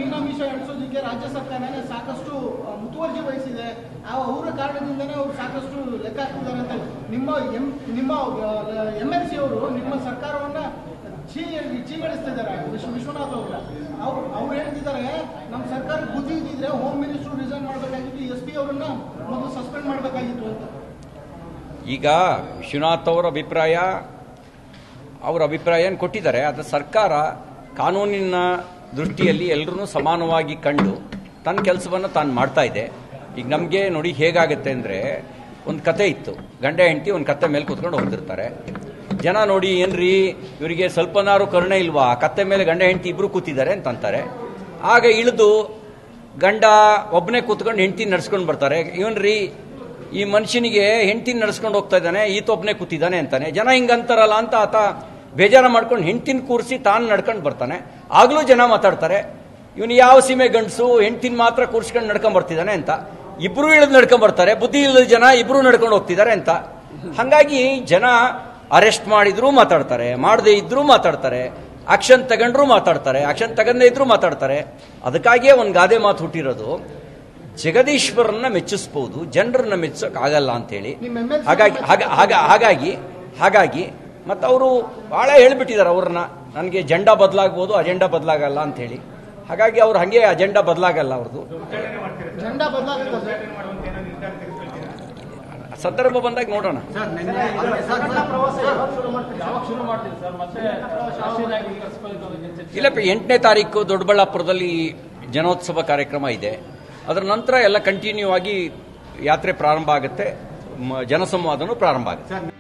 ಮೀನಾಮೀಷ ಎಣಿಸೋದಕ್ಕೆ ರಾಜ್ಯ ಸರ್ಕಾರನೇ ಸಾಕಷ್ಟು ಆ, ಮುತುವರ್ಜಿ ವಹಿಸಿದೆ ಆ ಅವರ ಕಾರಣದಿಂದನೇ ಅವರು ಸಾಕಷ್ಟು ಲೆಕ್ಕ ಹಾಕ್ತಿದ್ದಾರೆ ಅಂತ ನಿಮ್ಮ ಎಂ ನಿಮ್ಮ ಎಂ ಎಲ್ ಸಿ ಅವರು ನಿಮ್ಮ ಸರ್ಕಾರವನ್ನ ಚೀ ಚೀಗಳಿಸ್ತಿದ್ದಾರೆ ವಿಶ್ವ ವಿಶ್ವನಾಥ್ ಅವರು ಅವ್ರು ಅವ್ರು ಹೇಳ್ತಿದ್ದಾರೆ ನಮ್ಮ ಸರ್ಕಾರ ಬುದ್ಧಿ ಇದ್ದಿದ್ರೆ ಹೋಮ್ ಮಿನಿಸ್ಟರ್ ರಿಸೈನ್ ಮಾಡಬೇಕಾಗಿತ್ತು ಎಸ್ ಪಿ ಅವರನ್ನ ಮೊದಲು ಸಸ್ಪೆಂಡ್ ಮಾಡಬೇಕಾಗಿತ್ತು ಅಂತ ಈಗ ವಿಶ್ವನಾಥ್ ಅವರ ಅಭಿಪ್ರಾಯ ಅವರ ಅಭಿಪ್ರಾಯ ಕೊಟ್ಟಿದ್ದಾರೆ ಆದರೆ ಸರ್ಕಾರ ಕಾನೂನಿನ ದೃಷ್ಟಿಯಲ್ಲಿ ಎಲ್ಲರೂ ಸಮಾನವಾಗಿ ಕಂಡು ತನ್ನ ಕೆಲಸವನ್ನು ತಾನು ಮಾಡ್ತಾ ಇದೆ ಈಗ ನಮಗೆ ನೋಡಿ ಹೇಗಾಗುತ್ತೆ ಅಂದರೆ ಒಂದು ಕತೆ ಇತ್ತು ಗಂಡ ಹೆಂಡತಿ ಒಂದು ಕತ್ತೆ ಮೇಲೆ ಕೂತ್ಕೊಂಡು ಹೋಗ್ತಿರ್ತಾರೆ ಜನ ನೋಡಿ ಏನ್ರಿ ಇವರಿಗೆ ಸ್ವಲ್ಪನಾರು ಕರುಣೆ ಇಲ್ವಾ ಕತ್ತೆ ಮೇಲೆ ಗಂಡ ಹೆಂಡತಿ ಇಬ್ರು ಕೂತಿದ್ದಾರೆ ಅಂತ ಅಂತಾರೆ ಆಗ ಇಳಿದು ಗಂಡ ಒಬ್ಬನೇ ಕೂತ್ಕೊಂಡು ಹೆಂಡತಿ ನಡ್ಸ್ಕೊಂಡು ಬರ್ತಾರೆ ಇವನ್ರಿ ಈ ಮನುಷ್ಯನಿಗೆ ಹೆಂಡತಿನ ನಡ್ಸ್ಕೊಂಡು ಹೋಗ್ತಾ ಇದ್ದಾನೆ ಈತ ಒಬ್ಬನೇ ಕೂತಿದ್ದಾನೆ ಅಂತಾನೆ ಜನ ಹಿಂಗಂತಾರಲ್ಲ ಅಂತ ಆತ ಬೇಜಾರ ಮಾಡ್ಕೊಂಡು ಹೆಂಡತಿನ ಕೂರಿಸಿ ತಾನು ನಡ್ಕೊಂಡು ಬರ್ತಾನೆ ಆಗ್ಲೂ ಜನ ಮಾತಾಡ್ತಾರೆ ಇವನು ಯಾವ ಸೀಮೆ ಗಂಡಸು ಹೆಂಡತಿನ ಮಾತ್ರ ಕೂರಿಸ್ಕೊಂಡು ನಡ್ಕೊಂಡ್ ಬರ್ತಿದ್ದಾನೆ ಅಂತ ಇಬ್ರು ಇಳಿದು ನಡ್ಕೊಂಡ್ ಬರ್ತಾರೆ ಬುದ್ಧಿ ಇಲ್ಲದ ಜನ ಇಬ್ರು ನಡ್ಕೊಂಡು ಹೋಗ್ತಿದ್ದಾರೆ ಅಂತ ಹಂಗಾಗಿ ಜನ ಅರೆಸ್ಟ್ ಮಾಡಿದ್ರು ಮಾತಾಡ್ತಾರೆ ಮಾಡದೇ ಇದ್ರೂ ಮಾತಾಡ್ತಾರೆ ಆಕ್ಷನ್ ತಗೊಂಡ್ರು ಮಾತಾಡ್ತಾರೆ ಆಕ್ಷನ್ ತಗಂದೇ ಇದ್ರೂ ಮಾತಾಡ್ತಾರೆ ಅದಕ್ಕಾಗಿಯೇ ಒಂದು ಗಾದೆ ಮಾತು ಹುಟ್ಟಿರೋದು ಜಗದೀಶ್ವರನ್ನ ಮೆಚ್ಚಿಸ್ಬೋದು ಜನರನ್ನ ಮೆಚ್ಚೋಕ್ ಆಗಲ್ಲ ಅಂತೇಳಿ ನಿಮ್ಮ MLC ಹಾಗಾಗಿ ಹಾಗ- ಹಾಗ- ಹಾಗಾಗಿ ಹಾಗಾಗಿ ಮತ್ತು ಅವರು ಭಾಳ ಹೇಳ್ಬಿಟ್ಟಿದ್ದಾರೆ ಅವ್ರನ್ನ ನನಗೆ ಜೆಂಡಾ ಬದಲಾಗ್ಬೋದು ಅಜೆಂಡಾ ಬದಲಾಗಲ್ಲ ಅಂತ ಹೇಳಿ ಹಾಗಾಗಿ ಅವ್ರು ಹಾಗೆ ಅಜೆಂಡಾ ಬದಲಾಗಲ್ಲ ಅವ್ರದ್ದು ಜೆಂಡಾ ಬದಲಾಗುತ್ತೆ ಸರ್ ಸಂದರ್ಭ ಬಂದಾಗ ನೋಡೋಣ ಇಲ್ಲಪ್ಪ ಎಂಟನೇ ತಾರೀಕು ದೊಡ್ಡಬಳ್ಳಾಪುರದಲ್ಲಿ ಜನೋತ್ಸವ ಕಾರ್ಯಕ್ರಮ ಇದೆ ಅದರ ನಂತರ ಎಲ್ಲ ಕಂಟಿನ್ಯೂ ಆಗಿ ಯಾತ್ರೆ ಪ್ರಾರಂಭ ಆಗುತ್ತೆ ಮ- ಜನಸಂವಾದನೂ ಪ್ರಾರಂಭ ಆಗುತ್ತೆ